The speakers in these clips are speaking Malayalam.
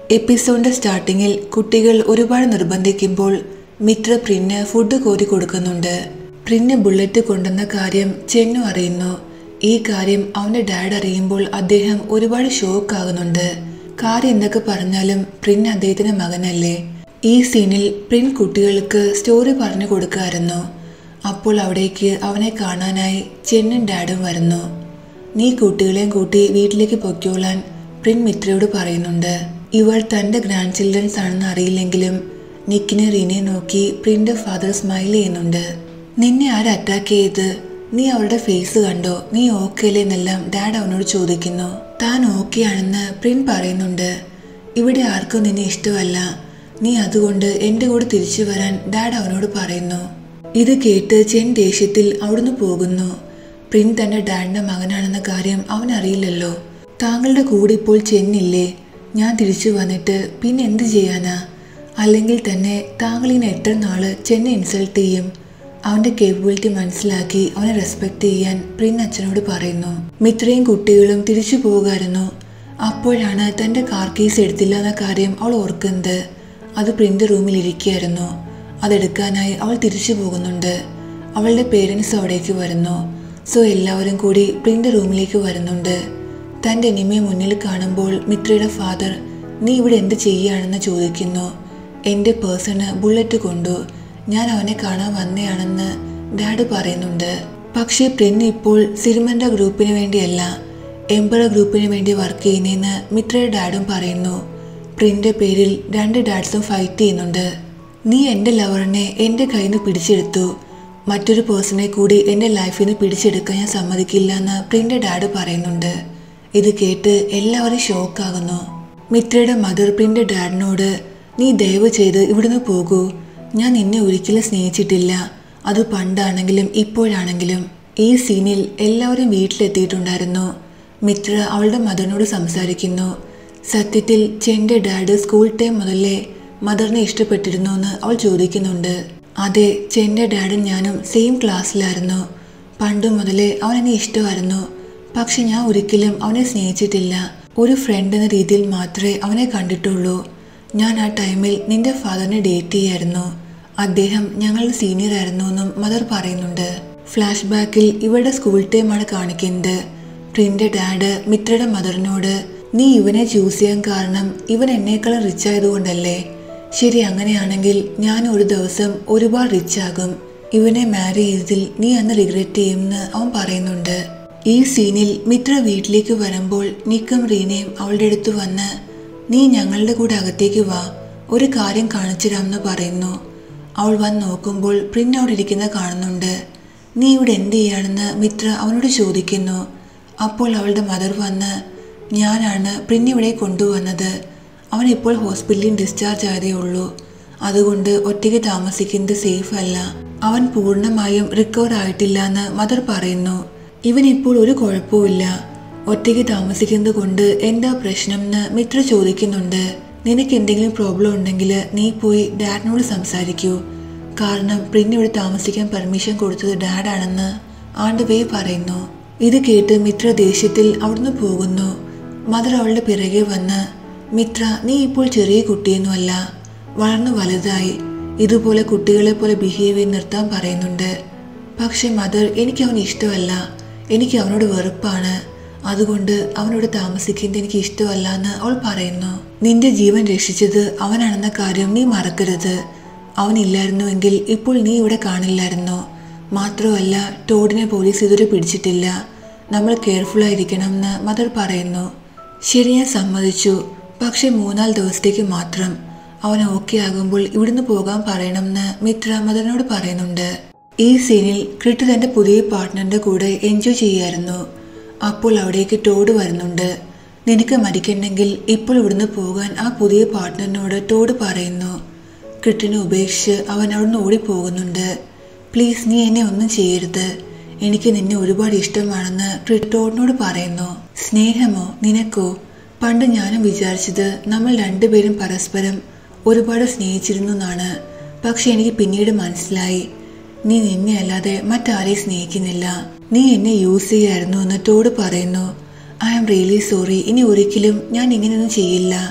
എപ്പിസോഡിന്റെ സ്റ്റാർട്ടിങ്ങിൽ കുട്ടികൾ ഒരുപാട് നിർബന്ധിക്കുമ്പോൾ മിത്ര പ്രിന് ഫുഡ് കോരി കൊടുക്കുന്നുണ്ട് പ്രിന് ബുള്ളറ്റ് കൊണ്ടുവന്ന കാര്യം ചെന്നു അറിയുന്നു ഈ കാര്യം അവന്റെ ഡാഡ് അറിയുമ്പോൾ അദ്ദേഹം ഒരുപാട് ഷോക്ക് ആകുന്നുണ്ട് കാര്യം എന്തൊക്കെ പറഞ്ഞാലും പ്രിൻ അദ്ദേഹത്തിന്റെ മകനല്ലേ ഈ സീനിൽ പ്രിൻ കുട്ടികൾക്ക് സ്റ്റോറി പറഞ്ഞു കൊടുക്കായിരുന്നു അപ്പോൾ അവിടേക്ക് അവനെ കാണാനായി ചെന്നും ഡാഡും വരുന്നു നീ കുട്ടികളെയും കൂട്ടി വീട്ടിലേക്ക് പൊയ്ക്കോളാൻ പ്രിൻ മിത്രയോട് പറയുന്നുണ്ട് ഇവൾ തന്റെ ഗ്രാൻഡ് ചിൽഡ്രൻസ് ആണെന്ന് അറിയില്ലെങ്കിലും നിക്കിനെ റീനെ നോക്കി പ്രിന്റെ ഫാദർ സ്മൈൽ ചെയ്യുന്നുണ്ട് നിന്നെ ആര് അറ്റാക്ക് ചെയ്ത് നീ അവളുടെ ഫേസ് കണ്ടോ നീ ഓക്കെ അല്ലേ എന്നെല്ലാം ഡാഡ് അവനോട് ചോദിക്കുന്നു താൻ ഓക്കെ ആണെന്ന് പ്രിൻ പറയുന്നുണ്ട് ഇവിടെ ആർക്കും നിന്നെ ഇഷ്ടമല്ല നീ അതുകൊണ്ട് എൻ്റെ കൂടെ തിരിച്ചു വരാൻ ഡാഡ് അവനോട് പറയുന്നു ഇത് കേട്ട് ചെൻ ദേഷ്യത്തിൽ അവിടുന്ന് പോകുന്നു പ്രിൻ തന്റെ ഡാഡിന്റെ മകനാണെന്ന കാര്യം അവൻ അറിയില്ലല്ലോ താങ്കളുടെ കൂടെ ഇപ്പോൾ ചെന്നില്ലേ ഞാൻ തിരിച്ചു വന്നിട്ട് പിന്നെ എന്ത് ചെയ്യാനാ അല്ലെങ്കിൽ തന്നെ താങ്കൾ ഇനി എത്ര നാള് ചെന്നെ ഇൻസൾട്ട് ചെയ്യും അവന്റെ കേപ്പബിലിറ്റി മനസ്സിലാക്കി അവനെ റെസ്പെക്ട് ചെയ്യാൻ പ്രിൻ അച്ഛനോട് പറയുന്നു മിത്രയും കുട്ടികളും തിരിച്ചു പോകുമായിരുന്നു അപ്പോഴാണ് തന്റെ കാർ കേസ് എടുത്തില്ല എന്ന കാര്യം അവൾ ഓർക്കുന്നത് അത് പ്രിന്റ് റൂമിൽ ഇരിക്കുകയായിരുന്നു അതെടുക്കാനായി അവൾ തിരിച്ചു പോകുന്നുണ്ട് അവളുടെ പേരൻസ് അവിടേക്ക് വരുന്നു സോ എല്ലാവരും കൂടി പ്രിന്റ് റൂമിലേക്ക് വരുന്നുണ്ട് തൻ്റെ എനിമയെ മുന്നിൽ കാണുമ്പോൾ മിത്രയുടെ ഫാദർ നീ ഇവിടെ എന്ത് ചെയ്യുകയാണെന്ന് ചോദിക്കുന്നു എൻ്റെ പേഴ്സണ് ബുള്ളറ്റ് കൊണ്ടു ഞാൻ അവനെ കാണാൻ വന്നയാണെന്ന് ഡാഡ് പറയുന്നുണ്ട് പക്ഷേ പ്രിന് ഇപ്പോൾ സിരിമൻഡ ഗ്രൂപ്പിന് വേണ്ടിയല്ല എംബറ ഗ്രൂപ്പിന് വേണ്ടി വർക്ക് ചെയ്യുന്നതെന്ന് മിത്രയുടെ ഡാഡും പറയുന്നു പ്രിന്റെ പേരിൽ രണ്ട് ഡാഡ്സും ഫൈറ്റ് ചെയ്യുന്നുണ്ട് നീ എൻ്റെ ലവറിനെ എൻ്റെ കയ്യിൽ നിന്ന് പിടിച്ചെടുത്തു മറ്റൊരു പേഴ്സണെ കൂടി എൻ്റെ ലൈഫിൽ നിന്ന് പിടിച്ചെടുക്കാൻ ഞാൻ സമ്മതിക്കില്ല എന്ന് പ്രിന്റെ ഡാഡ് പറയുന്നുണ്ട് ഇത് കേട്ട് എല്ലാവരും ഷോക്കാകുന്നു മിത്രയുടെ മദർ പ്രിന്റെ ഡാഡിനോട് നീ ദയവ് ചെയ്ത് ഇവിടുന്ന് പോകൂ ഞാൻ നിന്നെ ഒരിക്കലും സ്നേഹിച്ചിട്ടില്ല അത് പണ്ടാണെങ്കിലും ഇപ്പോഴാണെങ്കിലും ഈ സീനിൽ എല്ലാവരും വീട്ടിലെത്തിയിട്ടുണ്ടായിരുന്നു മിത്ര അവളുടെ മദറിനോട് സംസാരിക്കുന്നു സത്യത്തിൽ ചെന്റെ ഡാഡ് സ്കൂൾ ടൈം മുതലേ മദറിനെ ഇഷ്ടപ്പെട്ടിരുന്നു എന്ന് അവൾ ചോദിക്കുന്നുണ്ട് അതെ ചെന്റെ ഡാഡും ഞാനും സെയിം ക്ലാസ്സിലായിരുന്നു പണ്ട് മുതലേ അവൻ എന്നെ ഇഷ്ടമായിരുന്നു പക്ഷെ ഞാൻ ഒരിക്കലും അവനെ സ്നേഹിച്ചിട്ടില്ല ഒരു ഫ്രണ്ട് എന്ന രീതിയിൽ മാത്രമേ അവനെ കണ്ടിട്ടുള്ളൂ ഞാൻ ആ ടൈമിൽ നിന്റെ ഫാദറിനെ ഡേറ്റ് ചെയ്യായിരുന്നു അദ്ദേഹം ഞങ്ങളുടെ സീനിയർ ആയിരുന്നു എന്നും മദർ പറയുന്നുണ്ട് ഫ്ലാഷ് ബാക്കിൽ ഇവരുടെ സ്കൂൾ ടൈമാണ് കാണിക്കുന്നത് പ്രിന്റെ ഡാഡ് മിത്രയുടെ മദറിനോട് നീ ഇവനെ ചൂസ് ചെയ്യാൻ കാരണം ഇവൻ എന്നേക്കാളും റിച്ച് ആയതുകൊണ്ടല്ലേ ശരി അങ്ങനെയാണെങ്കിൽ ഞാൻ ഒരു ദിവസം ഒരുപാട് റിച്ച് ആകും ഇവനെ മാരി ചെയ്തതിൽ നീ അന്ന് റിഗ്രറ്റ് ചെയ്യുമെന്ന് അവൻ പറയുന്നുണ്ട് ഈ സീനിൽ മിത്ര വീട്ടിലേക്ക് വരുമ്പോൾ നിക്കും റീനയും അവളുടെ അടുത്ത് വന്ന് നീ ഞങ്ങളുടെ കൂടെ അകത്തേക്ക് വാ ഒരു കാര്യം കാണിച്ചിരാമെന്ന് പറയുന്നു അവൾ വന്ന് നോക്കുമ്പോൾ പ്രിൻ അവിടെ ഇരിക്കുന്ന കാണുന്നുണ്ട് നീ ഇവിടെ എന്ത് ചെയ്യാണെന്ന് മിത്ര അവനോട് ചോദിക്കുന്നു അപ്പോൾ അവളുടെ മദർ വന്ന് ഞാനാണ് പ്രിൻ ഇവിടെ കൊണ്ടുവന്നത് അവൻ ഇപ്പോൾ ഹോസ്പിറ്റലിൽ ഡിസ്ചാർജ് ആയതേ ഉള്ളൂ അതുകൊണ്ട് ഒറ്റയ്ക്ക് താമസിക്കുന്നത് സേഫ് അല്ല അവൻ പൂർണ്ണമായും റിക്കവർ ആയിട്ടില്ല എന്ന് മദർ പറയുന്നു ഇവൻ ഇപ്പോൾ ഒരു കുഴപ്പവുമില്ല ഒറ്റയ്ക്ക് താമസിക്കുന്നത് കൊണ്ട് എന്താ പ്രശ്നം എന്ന് മിത്ര ചോദിക്കുന്നുണ്ട് നിനക്ക് എന്തെങ്കിലും പ്രോബ്ലം ഉണ്ടെങ്കിൽ നീ പോയി ഡാഡിനോട് സംസാരിക്കൂ കാരണം പ്രിന് ഇവിടെ താമസിക്കാൻ പെർമിഷൻ കൊടുത്തത് ഡാഡാണെന്ന് ആണ്ട് വേ പറയുന്നു ഇത് കേട്ട് മിത്ര ദേഷ്യത്തിൽ അവിടുന്ന് പോകുന്നു മദർ അവളുടെ പിറകെ വന്ന് മിത്ര നീ ഇപ്പോൾ ചെറിയ കുട്ടിയൊന്നുമല്ല വളർന്നു വലുതായി ഇതുപോലെ കുട്ടികളെ പോലെ ബിഹേവ് ചെയ്ത് നിർത്താൻ പറയുന്നുണ്ട് പക്ഷെ മദർ എനിക്ക് അവൻ ഇഷ്ടമല്ല എനിക്ക് അവനോട് വെറുപ്പാണ് അതുകൊണ്ട് അവനോട് താമസിക്കുന്നത് എനിക്ക് ഇഷ്ടമല്ല എന്ന് അവൾ പറയുന്നു നിന്റെ ജീവൻ രക്ഷിച്ചത് അവനാണെന്ന കാര്യം നീ മറക്കരുത് അവനില്ലായിരുന്നുവെങ്കിൽ ഇപ്പോൾ നീ ഇവിടെ കാണില്ലായിരുന്നു മാത്രമല്ല ടോഡിനെ പോലീസ് ഇതുവരെ പിടിച്ചിട്ടില്ല നമ്മൾ കെയർഫുൾ ആയിരിക്കണം എന്ന് മദർ പറയുന്നു ശരി ഞാൻ സമ്മതിച്ചു പക്ഷെ മൂന്നാല് ദിവസത്തേക്ക് മാത്രം അവൻ ഓക്കെ ആകുമ്പോൾ ഇവിടുന്ന് പോകാൻ പറയണമെന്ന് മിത്ര മദറിനോട് പറയുന്നുണ്ട് ഈ സീനിൽ ക്രിട്ട് തന്റെ പുതിയ പാർട്ട്ണറിന്റെ കൂടെ എൻജോയ് ചെയ്യായിരുന്നു അപ്പോൾ അവിടേക്ക് ടോഡ് വരുന്നുണ്ട് നിനക്ക് മരിക്കണ്ടെങ്കിൽ ഇപ്പോൾ ഇവിടുന്ന് പോകാൻ ആ പുതിയ പാർട്ട്ണറിനോട് ടോഡ് പറയുന്നു ക്രിട്ടിനെ ഉപേക്ഷിച്ച് അവൻ അവിടുന്ന് ഓടിപ്പോകുന്നുണ്ട് പ്ലീസ് നീ എന്നെ ഒന്നും ചെയ്യരുത് എനിക്ക് നിന്നെ ഒരുപാട് ഇഷ്ടമാണെന്ന് ക്രിട്ടോഡിനോട് പറയുന്നു സ്നേഹമോ നിനക്കോ പണ്ട് ഞാനും വിചാരിച്ചത് നമ്മൾ രണ്ടുപേരും പരസ്പരം ഒരുപാട് സ്നേഹിച്ചിരുന്നു എന്നാണ് പക്ഷെ എനിക്ക് പിന്നീട് മനസ്സിലായി നീ നിന്നെ അല്ലാതെ മറ്റാരെയും സ്നേഹിക്കുന്നില്ല നീ എന്നെ യൂസ് ചെയ്യായിരുന്നു എന്ന് ടോഡ് പറയുന്നു ഐ ആം റിയലി സോറി ഇനി ഒരിക്കലും ഞാൻ ഇങ്ങനെയൊന്നും ചെയ്യില്ല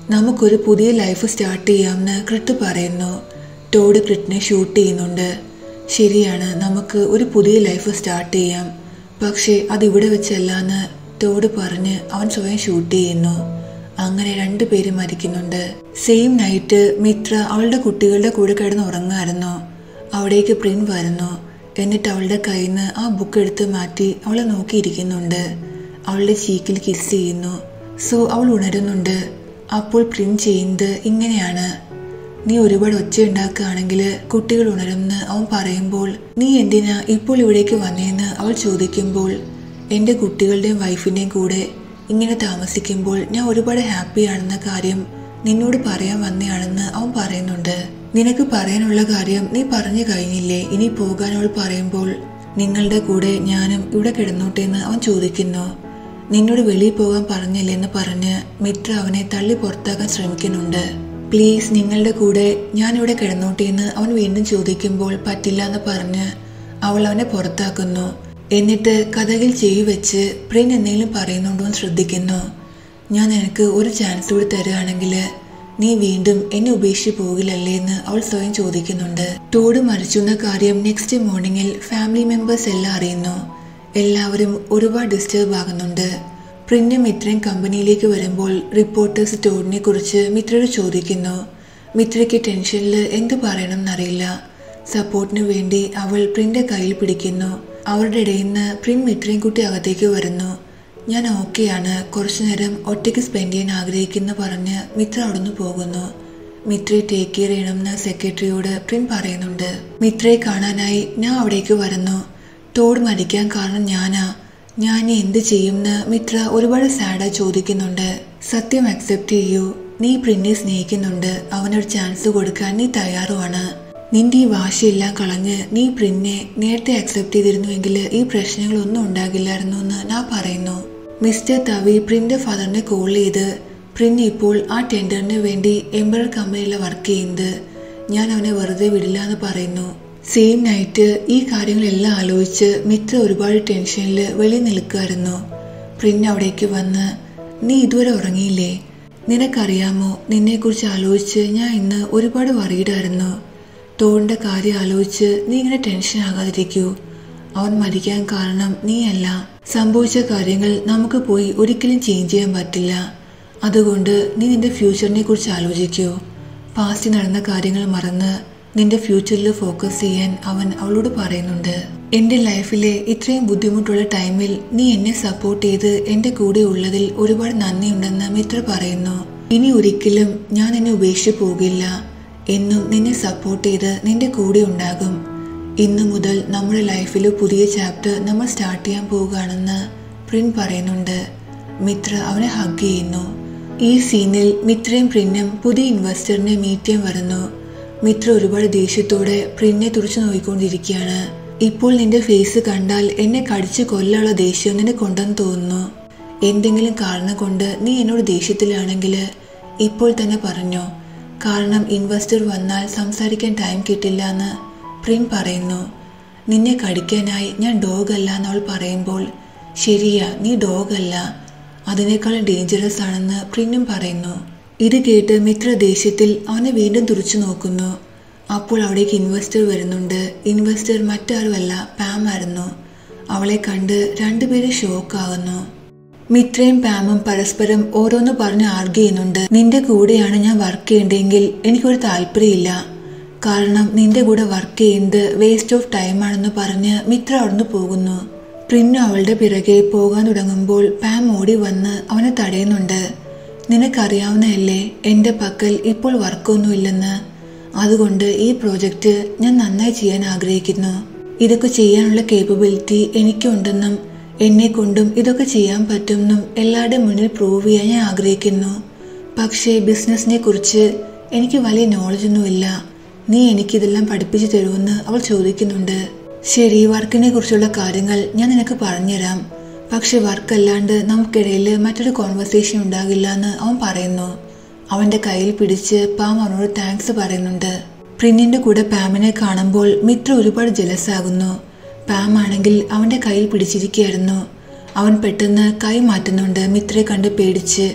നമുക്കൊരു പുതിയ ലൈഫ് സ്റ്റാർട്ട് ചെയ്യാമെന്ന് ക്രിട്ട് പറയുന്നു ടോഡ് ക്രിട്ടിനെ ഷൂട്ട് ചെയ്യുന്നുണ്ട് ശരിയാണ് നമുക്ക് ഒരു പുതിയ ലൈഫ് സ്റ്റാർട്ട് ചെയ്യാം പക്ഷേ അതിവിടെ വെച്ചല്ലാന്ന് ടോഡ് പറഞ്ഞ് അവൻ സ്വയം ഷൂട്ട് ചെയ്യുന്നു അങ്ങനെ രണ്ടുപേരും മരിക്കുന്നുണ്ട് സെയിം നൈറ്റ് മിത്ര അവളുടെ കുട്ടികളുടെ കൂടെ കിടന്ന് ഉറങ്ങായിരുന്നു അവിടേക്ക് പ്രിൻ വരുന്നു എന്നിട്ട് അവളുടെ കയ്യിൽ നിന്ന് ആ ബുക്ക് എടുത്ത് മാറ്റി അവളെ നോക്കിയിരിക്കുന്നുണ്ട് അവളുടെ ചീക്കിൽ കിസ് ചെയ്യുന്നു സോ അവൾ ഉണരുന്നുണ്ട് അപ്പോൾ പ്രിൻ ചെയ്യുന്നത് ഇങ്ങനെയാണ് നീ ഒരുപാട് ഒച്ച ഉണ്ടാക്കുകയാണെങ്കിൽ കുട്ടികൾ ഉണരുമെന്ന് അവൻ പറയുമ്പോൾ നീ എന്തിനാ ഇപ്പോൾ ഇവിടേക്ക് വന്നേന്ന് അവൾ ചോദിക്കുമ്പോൾ എൻ്റെ കുട്ടികളുടെയും വൈഫിൻ്റെയും കൂടെ ഇങ്ങനെ താമസിക്കുമ്പോൾ ഞാൻ ഒരുപാട് ഹാപ്പിയാണെന്ന കാര്യം നിന്നോട് പറയാൻ വന്നയാണെന്ന് അവൻ പറയുന്നുണ്ട് നിനക്ക് പറയാനുള്ള കാര്യം നീ പറഞ്ഞു കഴിഞ്ഞില്ലേ ഇനി പോകാൻ അവൾ പറയുമ്പോൾ നിങ്ങളുടെ കൂടെ ഞാനും ഇവിടെ കിടന്നോട്ടെ എന്ന് അവൻ ചോദിക്കുന്നു നിന്നോട് വെളിയിൽ പോകാൻ പറഞ്ഞില്ലേ എന്ന് പറഞ്ഞ് മിത്ര അവനെ തള്ളി പുറത്താക്കാൻ ശ്രമിക്കുന്നുണ്ട് പ്ലീസ് നിങ്ങളുടെ കൂടെ ഞാൻ ഇവിടെ കിടന്നോട്ടെ എന്ന് അവൻ വീണ്ടും ചോദിക്കുമ്പോൾ പറ്റില്ല എന്ന് പറഞ്ഞ് അവൾ അവനെ പുറത്താക്കുന്നു എന്നിട്ട് കഥകിൽ ചെയ്തു വെച്ച് പ്രിൻ എന്തെങ്കിലും പറയുന്നുണ്ടോ എന്ന് ശ്രദ്ധിക്കുന്നു ഞാൻ നിനക്ക് ഒരു ചാൻസ് കൂടി തരുകയാണെങ്കിൽ നീ വീണ്ടും എന്നെ ഉപേക്ഷിച്ച് പോകില്ലല്ലേ എന്ന് അവൾ സ്വയം ചോദിക്കുന്നുണ്ട് ടോഡ് മരിച്ചു എന്ന കാര്യം നെക്സ്റ്റ് മോർണിംഗിൽ ഫാമിലി മെമ്പേഴ്സ് എല്ലാം അറിയുന്നു എല്ലാവരും ഒരുപാട് ഡിസ്റ്റർബ് ആകുന്നുണ്ട് പ്രിന്റും മിത്രയും കമ്പനിയിലേക്ക് വരുമ്പോൾ റിപ്പോർട്ടേഴ്സ് ടോഡിനെ കുറിച്ച് മിത്രയോട് ചോദിക്കുന്നു മിത്രയ്ക്ക് ടെൻഷനിൽ എന്ത് പറയണം എന്നറിയില്ല സപ്പോർട്ടിന് വേണ്ടി അവൾ പ്രിന്റെ കയ്യിൽ പിടിക്കുന്നു അവരുടെ ഇടയിൽ നിന്ന് പ്രിൻ മിത്രയും കുട്ടി അകത്തേക്ക് വരുന്നു ഞാൻ ഓക്കെയാണ് കുറച്ചു നേരം ഒറ്റയ്ക്ക് സ്പെൻഡ് ചെയ്യാൻ ആഗ്രഹിക്കുന്നു പറഞ്ഞ് മിത്ര അവിടുന്ന് പോകുന്നു മിത്രയെ ടേക്ക് കെയർ ചെയ്യണമെന്ന് സെക്രട്ടറിയോട് പ്രിൻ പറയുന്നുണ്ട് മിത്രയെ കാണാനായി ഞാൻ അവിടേക്ക് വരുന്നു ടോഡ് മരിക്കാൻ കാരണം ഞാനാ ഞാൻ ഇനി എന്ത് ചെയ്യുമെന്ന് മിത്ര ഒരുപാട് സാഡായി ചോദിക്കുന്നുണ്ട് സത്യം അക്സെപ്റ്റ് ചെയ്യൂ നീ പ്രിന്നെ സ്നേഹിക്കുന്നുണ്ട് അവനൊരു ചാൻസ് കൊടുക്കാൻ നീ തയ്യാറുമാണ് നിന്റെ ഈ വാശിയെല്ലാം കളഞ്ഞ് നീ പ്രിന്നെ നേരത്തെ അക്സെപ്റ്റ് ചെയ്തിരുന്നുവെങ്കിൽ ഈ പ്രശ്നങ്ങളൊന്നും ഉണ്ടാകില്ലായിരുന്നു എന്ന് ഞാൻ പറയുന്നു മിസ്റ്റർ തവി പ്രിന്റെ ഫാദറിനെ കോൾ ചെയ്ത് പ്രിൻ ഇപ്പോൾ ആ ടെൻഡറിന് വേണ്ടി എംബറർ കമ്പനിയിൽ വർക്ക് ചെയ്യുന്നത് ഞാൻ അവനെ വെറുതെ വിടില്ല എന്ന് പറയുന്നു സെയിം നൈറ്റ് ഈ കാര്യങ്ങളെല്ലാം ആലോചിച്ച് മിത്ര ഒരുപാട് ടെൻഷനിൽ വെളി നിൽക്കുമായിരുന്നു പ്രിൻ അവിടേക്ക് വന്ന് നീ ഇതുവരെ ഉറങ്ങിയില്ലേ നിനക്കറിയാമോ നിന്നെക്കുറിച്ച് ആലോചിച്ച് ഞാൻ ഇന്ന് ഒരുപാട് വറീഡായിരുന്നു ടോണിന്റെ കാര്യം ആലോചിച്ച് നീ ഇങ്ങനെ ടെൻഷൻ ആകാതിരിക്കൂ അവൻ മരിക്കാൻ കാരണം നീയല്ല സംഭവിച്ച കാര്യങ്ങൾ നമുക്ക് പോയി ഒരിക്കലും ചേഞ്ച് ചെയ്യാൻ പറ്റില്ല അതുകൊണ്ട് നീ നിന്റെ ഫ്യൂച്ചറിനെ കുറിച്ച് ആലോചിക്കൂ പാസ്റ്റ് നടന്ന കാര്യങ്ങൾ മറന്ന് നിന്റെ ഫ്യൂച്ചറിൽ ഫോക്കസ് ചെയ്യാൻ അവൻ അവളോട് പറയുന്നുണ്ട് എൻ്റെ ലൈഫിലെ ഇത്രയും ബുദ്ധിമുട്ടുള്ള ടൈമിൽ നീ എന്നെ സപ്പോർട്ട് ചെയ്ത് എൻ്റെ കൂടെ ഉള്ളതിൽ ഒരുപാട് നന്ദിയുണ്ടെന്ന് മിത്ര പറയുന്നു ഇനി ഒരിക്കലും ഞാൻ നിന്നെ ഉപേക്ഷിച്ച് പോകില്ല എന്നും നിന്നെ സപ്പോർട്ട് ചെയ്ത് നിന്റെ കൂടെ ഉണ്ടാകും ഇന്നു മുതൽ നമ്മുടെ ലൈഫിൽ പുതിയ ചാപ്റ്റർ നമ്മൾ സ്റ്റാർട്ട് ചെയ്യാൻ പോവുകയാണെന്ന് പ്രിൻ പറയുന്നുണ്ട് മിത്ര അവനെ ഹഗ് ചെയ്യുന്നു ഈ സീനിൽ മിത്രയും പ്രിന്നും പുതിയ ഇൻവെസ്റ്ററിനെ മീറ്റ് ചെയ്യാൻ വരുന്നു മിത്ര ഒരുപാട് ദേഷ്യത്തോടെ പ്രിന്നെ തുറച്ചു നോക്കിക്കൊണ്ടിരിക്കുകയാണ് ഇപ്പോൾ നിന്റെ ഫേസ് കണ്ടാൽ എന്നെ കടിച്ചു കൊല്ലാനുള്ള ദേഷ്യം നിനക്കുണ്ടെന്ന് തോന്നുന്നു എന്തെങ്കിലും കാരണം കൊണ്ട് നീ എന്നോട് ദേഷ്യത്തിലാണെങ്കിൽ ഇപ്പോൾ തന്നെ പറഞ്ഞോ കാരണം ഇൻവെസ്റ്റർ വന്നാൽ സംസാരിക്കാൻ ടൈം കിട്ടില്ല എന്ന് പ്രിൻ പറയുന്നു നിന്നെ കടിക്കാനായി ഞാൻ ഡോഗ് അല്ല എന്നവൾ പറയുമ്പോൾ ശരിയാ നീ ഡോഗ് അല്ല അതിനേക്കാളും ഡേഞ്ചറസ് ആണെന്ന് പ്രിന്നും പറയുന്നു ഇത് കേട്ട് മിത്ര ദേഷ്യത്തിൽ അവനെ വീണ്ടും തുറച്ചു നോക്കുന്നു അപ്പോൾ അവിടേക്ക് ഇൻവെസ്റ്റർ വരുന്നുണ്ട് ഇൻവെസ്റ്റർ മറ്റാരുമല്ല പാം ആയിരുന്നു അവളെ കണ്ട് രണ്ടുപേരും ഷോക്കാകുന്നു മിത്രയും പാമും പരസ്പരം ഓരോന്ന് പറഞ്ഞ് ആർഗ്യ ചെയ്യുന്നുണ്ട് നിന്റെ കൂടെയാണ് ഞാൻ വർക്ക് ചെയ്യേണ്ടതെങ്കിൽ എനിക്കൊരു താല്പര്യമില്ല കാരണം നിന്റെ കൂടെ വർക്ക് ചെയ്യുന്നത് വേസ്റ്റ് ഓഫ് ടൈം ആണെന്ന് പറഞ്ഞ് മിത്ര അവിടുന്ന് പോകുന്നു പ്രിന്നു അവളുടെ പിറകെ പോകാൻ തുടങ്ങുമ്പോൾ പാം ഓടി വന്ന് അവനെ തടയുന്നുണ്ട് നിനക്കറിയാവുന്നതല്ലേ എൻ്റെ പക്കൽ ഇപ്പോൾ വർക്കൊന്നുമില്ലെന്ന് അതുകൊണ്ട് ഈ പ്രോജക്റ്റ് ഞാൻ നന്നായി ചെയ്യാൻ ആഗ്രഹിക്കുന്നു ഇതൊക്കെ ചെയ്യാനുള്ള കേപ്പബിലിറ്റി എനിക്കുണ്ടെന്നും എന്നെ കൊണ്ടും ഇതൊക്കെ ചെയ്യാൻ പറ്റുമെന്നും എല്ലാവരുടെയും മുന്നിൽ പ്രൂവ് ചെയ്യാൻ ഞാൻ ആഗ്രഹിക്കുന്നു പക്ഷേ ബിസിനസ്സിനെ കുറിച്ച് എനിക്ക് വലിയ നോളജൊന്നുമില്ല നീ എനിക്കിതെല്ലാം പഠിപ്പിച്ചു തരുമെന്ന് അവൾ ചോദിക്കുന്നുണ്ട് ശരി വർക്കിനെ കുറിച്ചുള്ള കാര്യങ്ങൾ ഞാൻ നിനക്ക് പറഞ്ഞുതരാം പക്ഷെ വർക്കല്ലാണ്ട് നമുക്കിടയിൽ മറ്റൊരു കോൺവെർസേഷൻ ഉണ്ടാകില്ല എന്ന് അവൻ പറയുന്നു അവന്റെ കയ്യിൽ പിടിച്ച് പാം അവനോട് താങ്ക്സ് പറയുന്നുണ്ട് പ്രിന്നിന്റെ കൂടെ പാമിനെ കാണുമ്പോൾ മിത്ര ഒരുപാട് ജലസാകുന്നു പാം ആണെങ്കിൽ അവന്റെ കയ്യിൽ പിടിച്ചിരിക്കുകയായിരുന്നു അവൻ പെട്ടെന്ന് കൈ മാറ്റുന്നുണ്ട് മിത്രയെ കണ്ട് പേടിച്ച്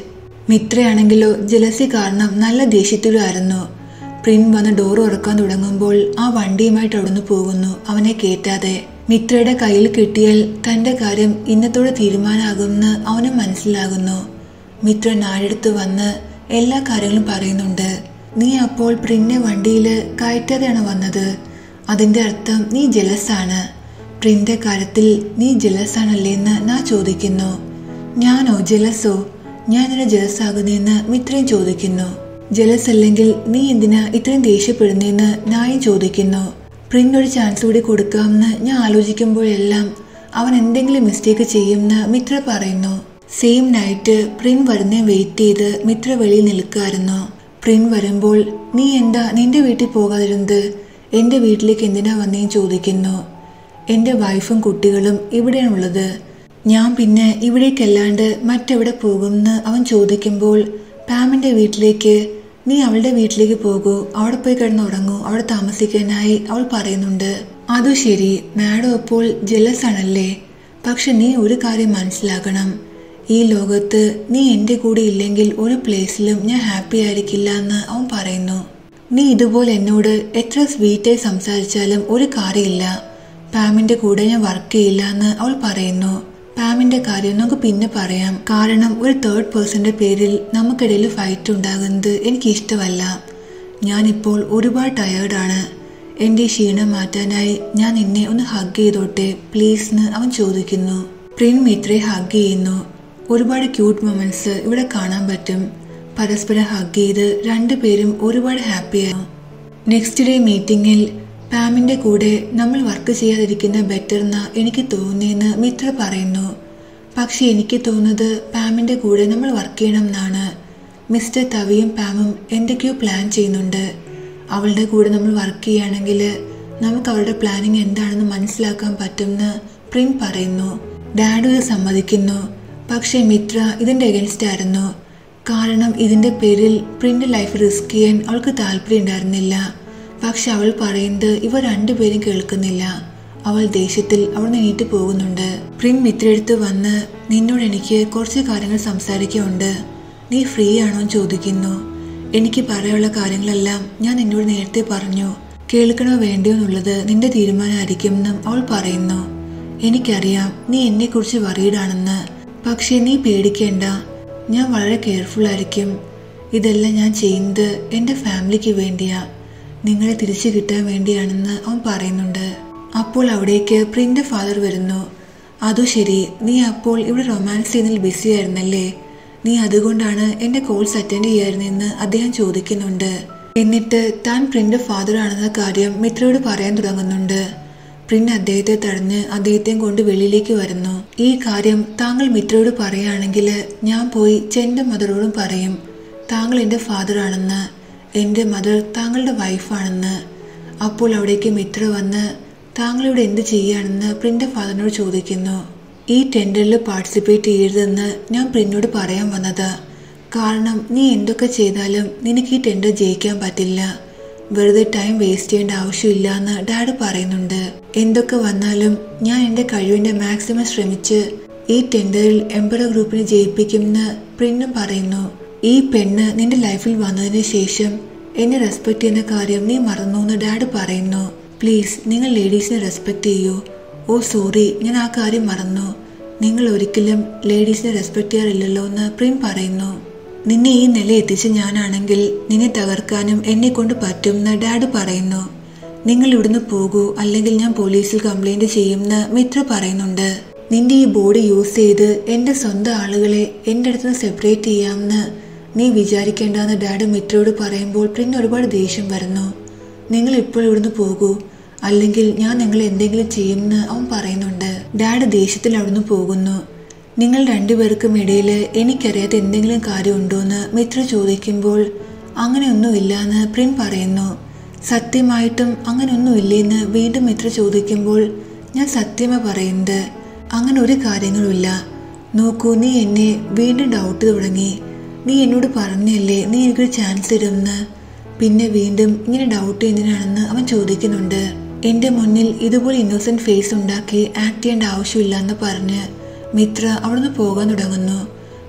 മിത്രയാണെങ്കിലോ ജലസി കാരണം നല്ല ദേഷ്യത്തിലായിരുന്നു പ്രിൻ വന്ന് ഡോർ ഉറക്കാൻ തുടങ്ങുമ്പോൾ ആ വണ്ടിയുമായിട്ട് അവിടുന്ന് പോകുന്നു അവനെ കേറ്റാതെ മിത്രയുടെ കയ്യിൽ കിട്ടിയാൽ തന്റെ കാര്യം ഇന്നത്തോടെ തീരുമാനമാകുമെന്ന് അവന് മനസ്സിലാകുന്നു മിത്ര നാടെടുത്ത് വന്ന് എല്ലാ കാര്യങ്ങളും പറയുന്നുണ്ട് നീ അപ്പോൾ പ്രിന്നെ വണ്ടിയിൽ കയറ്റാതെയാണ് വന്നത് അതിന്റെ അർത്ഥം നീ ജലസാണ് പ്രിന്റെ കാര്യത്തിൽ നീ ജലസാണല്ലേ എന്ന് ഞാൻ ചോദിക്കുന്നു ഞാനോ ജലസോ ഞാൻ നിന്നെ ജലസാകുന്നതെന്ന് മിത്രയും ചോദിക്കുന്നു ജലസ് അല്ലെങ്കിൽ നീ എന്തിനാ ഇത്രയും ദേഷ്യപ്പെടുന്നതെന്ന് നായും ചോദിക്കുന്നു പ്രിന്റ് ഒരു ചാൻസ് കൂടി കൊടുക്കാമെന്ന് ഞാൻ ആലോചിക്കുമ്പോഴെല്ലാം അവൻ എന്തെങ്കിലും മിസ്റ്റേക്ക് ചെയ്യുമെന്ന് മിത്ര പറയുന്നു സെയിം നൈറ്റ് പ്രിൻ വരുന്നേ വെയിറ്റ് ചെയ്ത് മിത്ര വെളിയിൽ നിൽക്കായിരുന്നു പ്രിൻ വരുമ്പോൾ നീ എന്താ നിന്റെ വീട്ടിൽ പോകാതിരുന്നത് എന്റെ വീട്ടിലേക്ക് എന്തിനാ വന്നേന്ന് ചോദിക്കുന്നു എന്റെ വൈഫും കുട്ടികളും ഇവിടെയാണുള്ളത് ഞാൻ പിന്നെ ഇവിടേക്കല്ലാണ്ട് മറ്റെവിടെ പോകുമെന്ന് അവൻ ചോദിക്കുമ്പോൾ പാമിന്റെ വീട്ടിലേക്ക് നീ അവളുടെ വീട്ടിലേക്ക് പോകൂ അവിടെ പോയി കിടന്ന് ഉറങ്ങൂ അവിടെ താമസിക്കാനായി അവൾ പറയുന്നുണ്ട് അതു ശരി മാഡം ഇപ്പോൾ ജലസ് ആണല്ലേ പക്ഷെ നീ ഒരു കാര്യം മനസ്സിലാക്കണം ഈ ലോകത്ത് നീ എൻ്റെ കൂടെ ഇല്ലെങ്കിൽ ഒരു പ്ലേസിലും ഞാൻ ഹാപ്പി ആയിരിക്കില്ല എന്ന് അവൻ പറയുന്നു നീ ഇതുപോലെ എന്നോട് എത്ര സ്വീറ്റായി സംസാരിച്ചാലും ഒരു കാര്യമില്ല പാമിന്റെ കൂടെ ഞാൻ വർക്ക് ചെയ്യില്ല എന്ന് അവൾ പറയുന്നു പാമിന്റെ കാര്യം നമുക്ക് പിന്നെ പറയാം കാരണം ഒരു തേർഡ് പേഴ്സന്റെ പേരിൽ നമുക്കിടയിൽ ഫൈറ്റ് ഉണ്ടാകുന്നത് എനിക്ക് ഇഷ്ടമല്ല ഞാനിപ്പോൾ ഒരുപാട് ടയേർഡാണ് എൻ്റെ ക്ഷീണം മാറ്റാനായി ഞാൻ നിന്നെ ഒന്ന് ഹഗ് ചെയ്തോട്ടെ പ്ലീസ് എന്ന് അവൻ ചോദിക്കുന്നു പ്രിൻ മിത്രയെ ഹഗ് ചെയ്യുന്നു ഒരുപാട് ക്യൂട്ട് മൊമെന്റ്സ് ഇവിടെ കാണാൻ പറ്റും പരസ്പരം ഹഗ് ചെയ്ത് രണ്ടുപേരും ഒരുപാട് ഹാപ്പിയായിരുന്നു നെക്സ്റ്റ് ഡേ മീറ്റിംഗിൽ പാമിന്റെ കൂടെ നമ്മൾ വർക്ക് ചെയ്യാതിരിക്കുന്ന ബെറ്റർ എന്ന എനിക്ക് തോന്നിയെന്ന് മിത്ര പറയുന്നു പക്ഷെ എനിക്ക് തോന്നുന്നത് പാമിന്റെ കൂടെ നമ്മൾ വർക്ക് ചെയ്യണം എന്നാണ് മിസ്റ്റർ തവിയും പാമും എന്തൊക്കെയോ പ്ലാൻ ചെയ്യുന്നുണ്ട് അവളുടെ കൂടെ നമ്മൾ വർക്ക് ചെയ്യുകയാണെങ്കിൽ നമുക്ക് അവളുടെ പ്ലാനിങ് എന്താണെന്ന് മനസ്സിലാക്കാൻ പറ്റുമെന്ന് പ്രിൻ പറയുന്നു ഡാഡു ഇത് സമ്മതിക്കുന്നു പക്ഷേ മിത്ര ഇതിന്റെ അഗൻസ്റ്റ് ആയിരുന്നു കാരണം ഇതിന്റെ പേരിൽ പ്രിന്റെ ലൈഫ് റിസ്ക് ചെയ്യാൻ അവൾക്ക് താല്പര്യം ഉണ്ടായിരുന്നില്ല പക്ഷെ അവൾ പറയുന്നത് ഇവർ രണ്ടുപേരും കേൾക്കുന്നില്ല അവൾ ദേഷ്യത്തിൽ അവൾ നീട്ടി പോകുന്നുണ്ട് പ്രിൻ മിത്രയെടുത്ത് വന്ന് നിന്നോട് എനിക്ക് കുറച്ച് കാര്യങ്ങൾ സംസാരിക്കാനുണ്ട് നീ ഫ്രീ ആണോ എന്ന് ചോദിക്കുന്നു എനിക്ക് പറയാനുള്ള കാര്യങ്ങളെല്ലാം ഞാൻ നിന്നോട് നേരത്തെ പറഞ്ഞു കേൾക്കണോ വേണ്ടയോ എന്നുള്ളത് നിന്റെ തീരുമാനമായിരിക്കും എന്നും അവൾ പറയുന്നു എനിക്കറിയാം നീ എന്നെക്കുറിച്ച് വറീഡാണെന്ന് പക്ഷേ നീ പേടിക്കേണ്ട ഞാൻ വളരെ കെയർഫുൾ ആയിരിക്കും ഇതെല്ലാം ഞാൻ ചെയ്യുന്നത് എൻ്റെ ഫാമിലിക്ക് വേണ്ടിയാ നിങ്ങളെ തിരിച്ചു കിട്ടാൻ വേണ്ടിയാണെന്ന് അവൻ പറയുന്നുണ്ട് അപ്പോൾ അവിടേക്ക് പ്രിന്റെ ഫാദർ വരുന്നു അതു ശരി നീ അപ്പോൾ ഇവിടെ റൊമാൻസ് ചെയ്യുന്നതിൽ ബിസി ആയിരുന്നല്ലേ നീ അതുകൊണ്ടാണ് എന്റെ കോൾസ് അറ്റൻഡ് ചെയ്യായിരുന്നെന്ന് അദ്ദേഹം ചോദിക്കുന്നുണ്ട് എന്നിട്ട് താൻ പ്രിന്റെ ഫാദർ ആണെന്ന കാര്യം മിത്രയോട് പറയാൻ തുടങ്ങുന്നുണ്ട് പ്രിൻ അദ്ദേഹത്തെ തടഞ്ഞ് അദ്ദേഹത്തെയും കൊണ്ട് വെളിയിലേക്ക് വരുന്നു ഈ കാര്യം താങ്കൾ മിത്രയോട് പറയുകയാണെങ്കിൽ ഞാൻ പോയി ചെന്റെ മദറോടും പറയും താങ്കൾ എൻ്റെ ഫാദർ ആണെന്ന് എൻ്റെ മദർ താങ്കളുടെ വൈഫാണെന്ന് അപ്പോൾ അവിടേക്ക് മിത്ര വന്ന് താങ്കൾ ഇവിടെ എന്ത് ചെയ്യുകയാണെന്ന് പ്രിന്റെ ഫാദറിനോട് ചോദിക്കുന്നു ഈ ടെൻഡറിൽ പാർട്ടിസിപ്പേറ്റ് ചെയ്യരുതെന്ന് ഞാൻ പ്രിന്നോട് പറയാൻ വന്നത് കാരണം നീ എന്തൊക്കെ ചെയ്താലും നിനക്ക് ഈ ടെൻഡർ ജയിക്കാൻ പറ്റില്ല വെറുതെ ടൈം വേസ്റ്റ് ചെയ്യേണ്ട ആവശ്യമില്ല എന്ന് ഡാഡ് പറയുന്നുണ്ട് എന്തൊക്കെ വന്നാലും ഞാൻ എൻ്റെ കഴിവിൻ്റെ മാക്സിമം ശ്രമിച്ച് ഈ ടെൻഡറിൽ എംബറ ഗ്രൂപ്പിനെ ജയിപ്പിക്കുമെന്ന് പ്രിന്നും പറയുന്നു ഈ പെണ്ണ് നിന്റെ ലൈഫിൽ വന്നതിന് ശേഷം എന്നെ റെസ്പെക്ട് ചെയ്യുന്ന കാര്യം നീ മറന്നു എന്ന് ഡാഡ് പറയുന്നു പ്ലീസ് നിങ്ങൾ ലേഡീസിനെ റെസ്പെക്ട് ചെയ്യൂ ഓ സോറി ഞാൻ ആ കാര്യം മറന്നു നിങ്ങൾ ഒരിക്കലും ലേഡീസിനെ റെസ്പെക്ട് ചെയ്യാറില്ലല്ലോ എന്ന് പ്രിൻ പറയുന്നു നിന്നെ ഈ നില എത്തിച്ച ഞാനാണെങ്കിൽ നിന്നെ തകർക്കാനും എന്നെ കൊണ്ട് പറ്റുമെന്ന് ഡാഡ് പറയുന്നു നിങ്ങൾ ഇവിടുന്ന് പോകൂ അല്ലെങ്കിൽ ഞാൻ പോലീസിൽ കംപ്ലൈന്റ് ചെയ്യുമെന്ന് മിത്ര പറയുന്നുണ്ട് നിന്റെ ഈ ബോഡി യൂസ് ചെയ്ത് എൻ്റെ സ്വന്തം ആളുകളെ എൻ്റെ അടുത്ത് നിന്ന് സെപ്പറേറ്റ് ചെയ്യാമെന്ന് നീ വിചാരിക്കേണ്ടെന്ന് ഡാഡ് മിത്രയോട് പറയുമ്പോൾ പിന്നെ ഒരുപാട് ദേഷ്യം വരുന്നു നിങ്ങൾ ഇപ്പോൾ ഇവിടുന്ന് പോകൂ അല്ലെങ്കിൽ ഞാൻ നിങ്ങളെ എന്തെങ്കിലും ചെയ്യുമെന്ന് അവൻ പറയുന്നുണ്ട് ഡാഡ് ദേഷ്യത്തിൽ അവിടുന്ന് പോകുന്നു നിങ്ങൾ രണ്ടുപേർക്കും ഇടയിൽ എനിക്കറിയാത്ത എന്തെങ്കിലും കാര്യമുണ്ടോയെന്ന് മിത്ര ചോദിക്കുമ്പോൾ അങ്ങനെയൊന്നുമില്ല എന്ന് പ്രിൻ പറയുന്നു സത്യമായിട്ടും അങ്ങനെയൊന്നുമില്ലെന്ന് വീണ്ടും മിത്ര ചോദിക്കുമ്പോൾ ഞാൻ സത്യമ പറയുന്നത് അങ്ങനെ ഒരു കാര്യങ്ങളുമില്ല നോക്കൂ നീ എന്നെ വീണ്ടും ഡൗട്ട് തുടങ്ങി നീ എന്നോട് പറഞ്ഞല്ലേ നീ എനിക്കൊരു ചാൻസ് തരുമെന്ന് പിന്നെ വീണ്ടും ഇങ്ങനെ ഡൗട്ട് എന്തിനാണെന്ന് അവൻ ചോദിക്കുന്നുണ്ട് എൻ്റെ മുന്നിൽ ഇതുപോലെ ഇന്നോസെന്റ് ഫേസ് ഉണ്ടാക്കി ആക്ട് ചെയ്യേണ്ട ആവശ്യമില്ല എന്ന് പറഞ്ഞ് മിത്ര അവിടുന്ന് പോകാൻ തുടങ്ങുന്നു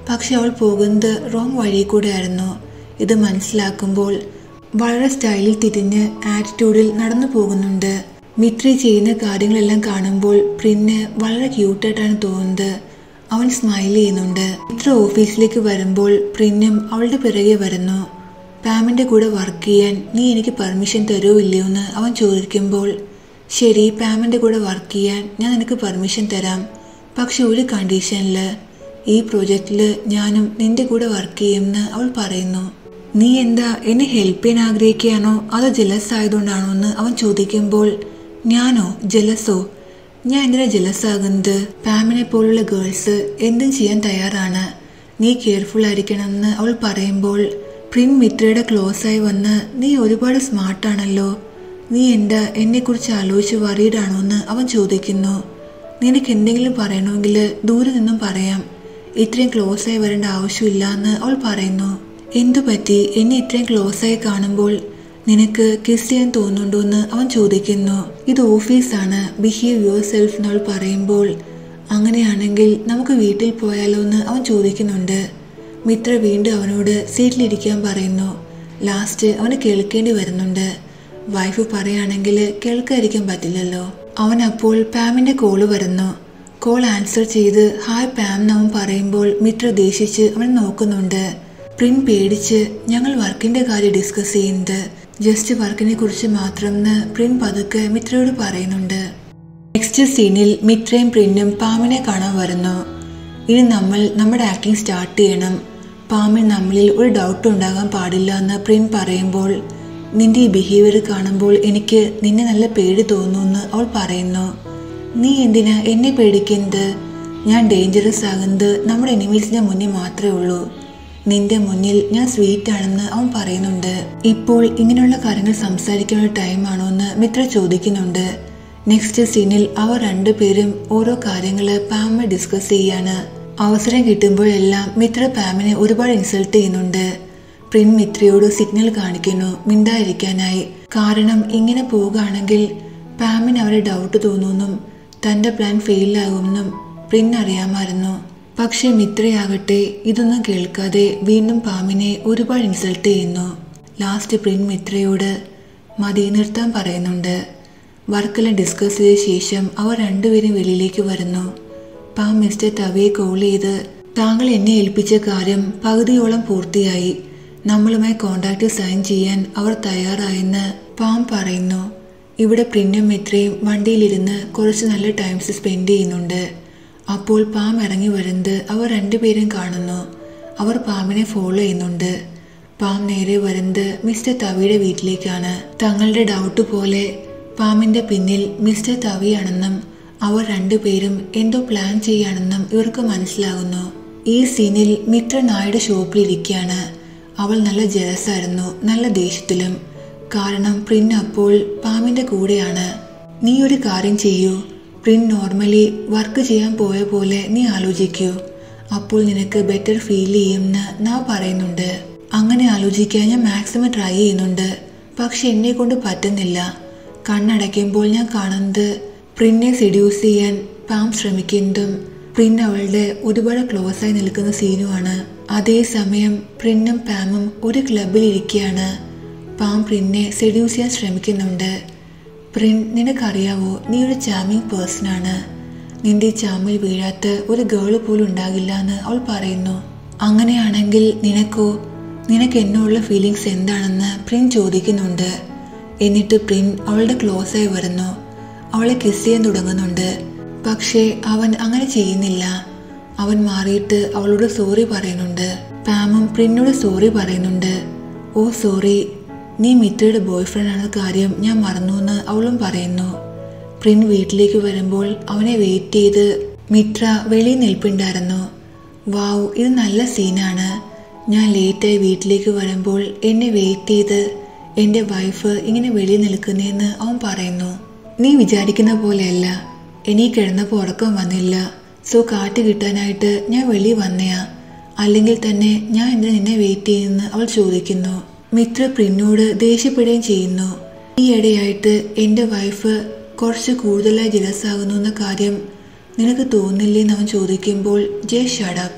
പക്ഷെ അവൾ പോകുന്നത് റോങ് വഴി കൂടെ ആയിരുന്നു ഇത് മനസ്സിലാക്കുമ്പോൾ വളരെ സ്റ്റൈലിൽ തിരിഞ്ഞ് ആറ്റിറ്റ്യൂഡിൽ നടന്നു പോകുന്നുണ്ട് മിത്രി ചെയ്യുന്ന കാര്യങ്ങളെല്ലാം കാണുമ്പോൾ പ്രിന് വളരെ ക്യൂട്ടായിട്ടാണ് തോന്നുന്നത് അവൻ സ്മൈൽ ചെയ്യുന്നുണ്ട് മിത്ര ഓഫീസിലേക്ക് വരുമ്പോൾ പ്രിന്നും അവളുടെ പിറകെ വരുന്നു പാമിന്റെ കൂടെ വർക്ക് ചെയ്യാൻ നീ എനിക്ക് പെർമിഷൻ തരുമോ ഇല്ലയോ എന്ന് അവൻ ചോദിക്കുമ്പോൾ ശരി പാമിന്റെ കൂടെ വർക്ക് ചെയ്യാൻ ഞാൻ നിനക്ക് പെർമിഷൻ തരാം പക്ഷെ ഒരു കണ്ടീഷനിൽ ഈ പ്രോജക്റ്റിൽ ഞാനും നിന്റെ കൂടെ വർക്ക് ചെയ്യുമെന്ന് അവൾ പറയുന്നു നീ എന്താ എന്നെ ഹെൽപ്പ് ചെയ്യാൻ ആഗ്രഹിക്കുകയാണോ അതോ ജലസ് ആയതുകൊണ്ടാണോ എന്ന് അവൻ ചോദിക്കുമ്പോൾ ഞാനോ ജലസോ ഞാൻ എന്തിനാ ജലസ് ആകുന്നത് പാമിനെ പോലുള്ള ഗേൾസ് എന്തും ചെയ്യാൻ തയ്യാറാണ് നീ കെയർഫുൾ ആയിരിക്കണമെന്ന് അവൾ പറയുമ്പോൾ പ്രിൻ മിത്രയുടെ ക്ലോസ് ആയി വന്ന് നീ ഒരുപാട് സ്മാർട്ടാണല്ലോ നീ എന്താ എന്നെക്കുറിച്ച് ആലോചിച്ച് വറീഡാണോ എന്ന് അവൻ ചോദിക്കുന്നു നിനക്ക് എന്തെങ്കിലും പറയണമെങ്കിൽ ദൂരെ നിന്നും പറയാം ഇത്രയും ക്ലോസ് ആയി വരേണ്ട ആവശ്യമില്ല എന്ന് അവൾ പറയുന്നു എന്തു പറ്റി എന്നെ ഇത്രയും ക്ലോസ് ആയി കാണുമ്പോൾ നിനക്ക് കിസ് ചെയ്യാൻ തോന്നുന്നുണ്ടോ എന്ന് അവൻ ചോദിക്കുന്നു ഇത് ഓഫീസാണ് ബിഹേവ് യുവർ സെൽഫ് എന്നവൾ പറയുമ്പോൾ അങ്ങനെയാണെങ്കിൽ നമുക്ക് വീട്ടിൽ പോയാലോ എന്ന് അവൻ ചോദിക്കുന്നുണ്ട് മിത്ര വീണ്ടും അവനോട് സീറ്റിലിരിക്കാൻ പറയുന്നു ലാസ്റ്റ് അവന് കേൾക്കേണ്ടി വരുന്നുണ്ട് വൈഫ് പറയുകയാണെങ്കിൽ കേൾക്കാതിരിക്കാൻ പറ്റില്ലല്ലോ അവൻ അപ്പോൾ പാമിന്റെ കോള് വരുന്നു കോൾ ആൻസർ ചെയ്ത് ഹായ് പാം എന്ന് അവൻ പറയുമ്പോൾ മിത്ര ദേഷിച്ച് അവൻ നോക്കുന്നുണ്ട് പ്രിൻ പേടിച്ച് ഞങ്ങൾ വർക്കിന്റെ കാര്യം ഡിസ്കസ് ചെയ്യുന്നത് ജസ്റ്റ് വർക്കിനെ കുറിച്ച് മാത്രം എന്ന് പ്രിൻ പതുക്കെ മിത്രയോട് പറയുന്നുണ്ട് നെക്സ്റ്റ് സീനിൽ മിത്രയും പ്രിന്നും പാമിനെ കാണാൻ വരുന്നു ഇനി നമ്മൾ നമ്മുടെ ആക്ടിങ് സ്റ്റാർട്ട് ചെയ്യണം പാമിന് നമ്മളിൽ ഒരു ഡൗട്ട് ഉണ്ടാകാൻ പാടില്ല എന്ന് പ്രിൻ പറയുമ്പോൾ നിന്റെ ഈ ബിഹേവിയർ കാണുമ്പോൾ എനിക്ക് നിന്നെ നല്ല പേടി തോന്നുന്നു അവൾ പറയുന്നു നീ എന്തിനാ എന്നെ പേടിക്കുന്നത് ഞാൻ ഡേഞ്ചറസ് ആകുന്നത് നമ്മുടെ എനിമീസിന്റെ മുന്നിൽ മാത്രമേ ഉള്ളൂ നിന്റെ മുന്നിൽ ഞാൻ സ്വീറ്റ് ആണെന്ന് അവൻ പറയുന്നുണ്ട് ഇപ്പോൾ ഇങ്ങനെയുള്ള കാര്യങ്ങൾ സംസാരിക്കാനുള്ള ടൈമാണോ എന്ന് മിത്ര ചോദിക്കുന്നുണ്ട് നെക്സ്റ്റ് സീനിൽ അവർ രണ്ടുപേരും ഓരോ കാര്യങ്ങള് പാമ ഡിസ്കസ് ചെയ്യാണ് അവസരം കിട്ടുമ്പോഴെല്ലാം മിത്ര പാമിനെ ഒരുപാട് ഇൻസൾട്ട് ചെയ്യുന്നുണ്ട് പ്രിൻ മിത്രയോട് സിഗ്നൽ കാണിക്കുന്നു മിണ്ടായിരിക്കാനായി കാരണം ഇങ്ങനെ പോവുകയാണെങ്കിൽ പാമിന് അവരെ ഡൗട്ട് തോന്നുമെന്നും തന്റെ പ്ലാൻ ഫെയിലാകുമെന്നും പ്രിൻ അറിയാമായിരുന്നു പക്ഷെ മിത്രയാകട്ടെ ഇതൊന്നും കേൾക്കാതെ വീണ്ടും പാമിനെ ഒരുപാട് ഇൻസൾട്ട് ചെയ്യുന്നു ലാസ്റ്റ് പ്രിൻ മിത്രയോട് മതി നിർത്താൻ പറയുന്നുണ്ട് വർക്കെല്ലാം ഡിസ്കസ് ചെയ്ത ശേഷം അവർ രണ്ടുപേരും വെളിയിലേക്ക് വരുന്നു പാം മിസ്റ്റർ തവിയെ കോൾ ചെയ്ത് താങ്കൾ എന്നെ ഏൽപ്പിച്ച കാര്യം പകുതിയോളം പൂർത്തിയായി നമ്മളുമായി കോണ്ടാക്ട് സൈൻ ചെയ്യാൻ അവർ തയ്യാറായെന്ന് പാം പറയുന്നു ഇവിടെ പ്രിന്റും മിത്രയും വണ്ടിയിലിരുന്ന് കുറച്ച് നല്ല ടൈംസ് സ്പെൻഡ് ചെയ്യുന്നുണ്ട് അപ്പോൾ പാം ഇറങ്ങി വരുന്നത് അവർ രണ്ടുപേരും കാണുന്നു അവർ പാമ്പിനെ ഫോളോ ചെയ്യുന്നുണ്ട് പാം നേരെ വരുന്നത് മിസ്റ്റർ തവിയുടെ വീട്ടിലേക്കാണ് തങ്ങളുടെ ഡൗട്ട് പോലെ പാമ്പിന്റെ പിന്നിൽ മിസ്റ്റർ തവിയാണെന്നും അവർ രണ്ടുപേരും എന്തോ പ്ലാൻ ചെയ്യാണെന്നും ഇവർക്ക് മനസ്സിലാകുന്നു ഈ സീനിൽ മിത്ര നായുടെ ഷോപ്പിലിരിക്കുകയാണ് അവൾ നല്ല ജലസായിരുന്നു നല്ല ദേഷ്യത്തിലും കാരണം പ്രിൻ അപ്പോൾ പാമ്പിന്റെ കൂടെയാണ് നീ ഒരു കാര്യം ചെയ്യൂ പ്രിൻ നോർമലി വർക്ക് ചെയ്യാൻ പോയ പോലെ നീ ആലോചിക്കൂ അപ്പോൾ നിനക്ക് ബെറ്റർ ഫീൽ ചെയ്യുമെന്ന് നാ പറയുന്നുണ്ട് അങ്ങനെ ആലോചിക്കാൻ ഞാൻ മാക്സിമം ട്രൈ ചെയ്യുന്നുണ്ട് പക്ഷെ എന്നെ കൊണ്ട് പറ്റുന്നില്ല കണ്ണടയ്ക്കുമ്പോൾ ഞാൻ കാണുന്നത് പ്രിന്നെ സെഡ്യൂസ് ചെയ്യാൻ പാം ശ്രമിക്കുന്നതും പ്രിൻ അവളുടെ ഒരുപാട് ക്ലോസ് ആയി നിൽക്കുന്ന സീനുമാണ് അതേസമയം പ്രിന്നും പാമും ഒരു ക്ലബിൽ ഇരിക്കുകയാണ് പാം പ്രിന്നെ സെഡ്യൂസ് ചെയ്യാൻ ശ്രമിക്കുന്നുണ്ട് പ്രിൻ നിനക്കറിയാവോ നീ ഒരു ചാമിങ് പേഴ്സൺ ആണ് നിന്റെ ചാമിൽ വീഴാത്ത ഒരു ഗേള് പോലും ഉണ്ടാകില്ല എന്ന് അവൾ പറയുന്നു അങ്ങനെയാണെങ്കിൽ നിനക്കോ നിനക്ക് എന്നോടുള്ള ഫീലിങ്സ് എന്താണെന്ന് പ്രിൻ ചോദിക്കുന്നുണ്ട് എന്നിട്ട് പ്രിൻ അവളുടെ ക്ലോസ് ആയി വരുന്നു അവളെ കിസ് ചെയ്യാൻ തുടങ്ങുന്നുണ്ട് പക്ഷേ അവൻ അങ്ങനെ ചെയ്യുന്നില്ല അവൻ മാറിയിട്ട് അവളോട് സോറി പറയുന്നുണ്ട് പാമും പ്രിന്നോട് സോറി പറയുന്നുണ്ട് ഓ സോറി നീ മിത്രയുടെ ബോയ് ഫ്രണ്ട് ആണെന്ന കാര്യം ഞാൻ മറന്നു എന്ന് അവളും പറയുന്നു പ്രിൻ വീട്ടിലേക്ക് വരുമ്പോൾ അവനെ വെയിറ്റ് ചെയ്ത് മിത്ര വെളിയിൽ നിൽപ്പുണ്ടായിരുന്നു വാവ് ഇത് നല്ല സീനാണ് ഞാൻ ലേറ്റായി വീട്ടിലേക്ക് വരുമ്പോൾ എന്നെ വെയിറ്റ് ചെയ്ത് എൻ്റെ വൈഫ് ഇങ്ങനെ വെളിയിൽ നിൽക്കുന്നതെന്ന് അവൻ പറയുന്നു നീ വിചാരിക്കുന്ന പോലെയല്ല എനിക്ക് കിടന്നപ്പോൾ ഉറക്കം വന്നില്ല സോ കാറ്റ് കിട്ടാനായിട്ട് ഞാൻ വെളിയിൽ വന്നയാ അല്ലെങ്കിൽ തന്നെ ഞാൻ എന്തിനാ നിന്നെ വെയിറ്റ് ചെയ്യുമെന്ന് അവൾ ചോദിക്കുന്നു മിത്ര പ്രിന്നോട് ദേഷ്യപ്പെടുകയും ചെയ്യുന്നു ഈ ഇടയായിട്ട് എൻ്റെ വൈഫ് കുറച്ച് കൂടുതലായി ജലസാകുന്നു എന്ന കാര്യം നിനക്ക് തോന്നില്ലേ എന്ന് അവൻ ചോദിക്കുമ്പോൾ ജയ് ഷഡപ്പ്